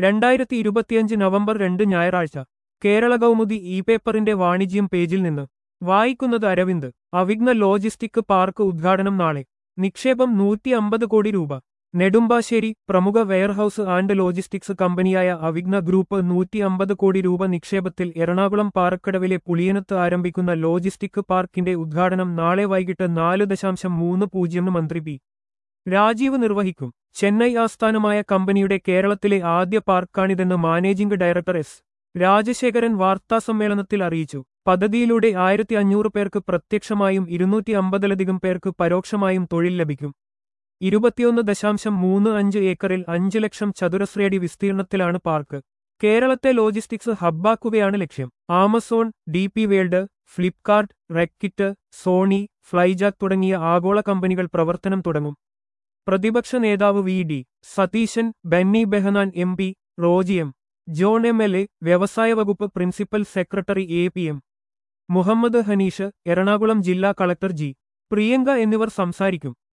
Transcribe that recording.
രണ്ടായിരത്തി ഇരുപത്തിയഞ്ച് നവംബർ രണ്ട് ഞായറാഴ്ച കേരള കൗമുദി ഇ പേപ്പറിന്റെ വാണിജ്യം പേജിൽ നിന്ന് വായിക്കുന്നത് അരവിന്ദ് അവിഘ്ന ലോജിസ്റ്റിക് പാർക്ക് ഉദ്ഘാടനം നാളെ നിക്ഷേപം നൂറ്റി അമ്പത് കോടി രൂപ നെടുമ്പാശ്ശേരി പ്രമുഖ വെയർഹൌസ് ആൻഡ് ലോജിസ്റ്റിക്സ് കമ്പനിയായ അവിഘ്ന ഗ്രൂപ്പ് നൂറ്റി അമ്പത് കോടി രൂപ നിക്ഷേപത്തിൽ എറണാകുളം പാറക്കടവിലെ പുളിയനത്ത് ആരംഭിക്കുന്ന ലോജിസ്റ്റിക് പാർക്കിന്റെ ഉദ്ഘാടനം നാളെ വൈകിട്ട് നാല് ദശാംശം മൂന്ന് പൂജ്യം മന്ത്രി പി രാജീവ് നിർവഹിക്കും ചെന്നൈ ആസ്ഥാനമായ കമ്പനിയുടെ കേരളത്തിലെ ആദ്യ പാർക്കാണിതെന്ന് മാനേജിംഗ് ഡയറക്ടർ എസ് രാജശേഖരൻ വാർത്താസമ്മേളനത്തിൽ അറിയിച്ചു പദ്ധതിയിലൂടെ ആയിരത്തി അഞ്ഞൂറ് പേർക്ക് പ്രത്യക്ഷമായും ഇരുന്നൂറ്റി അമ്പതിലധികം പേർക്ക് പരോക്ഷമായും തൊഴിൽ ലഭിക്കും ഇരുപത്തിയൊന്ന് ദശാംശം മൂന്ന് അഞ്ച് ഏക്കറിൽ അഞ്ച് ലക്ഷം ചതുരശ്രയടി വിസ്തീർണത്തിലാണ് പാർക്ക് കേരളത്തെ ലോജിസ്റ്റിക്സ് ഹബ്ബാക്കുകയാണ് ലക്ഷ്യം Amazon D P World Flipkart Reckitt Sony Flyjac തുടങ്ങിയ ആഗോള കമ്പനികൾ പ്രവർത്തനം തുടങ്ങും പ്രതിപക്ഷ നേതാവ് V D Satheesan Benny Behanan M P Roji M John M L A വ്യവസായ വകുപ്പ് principal secretary A P M Muhammad Hanish Ernakulam ജില്ലാ കളക്ടർ ജി പ്രിയങ്ക എന്നിവർ സംസാരിക്കും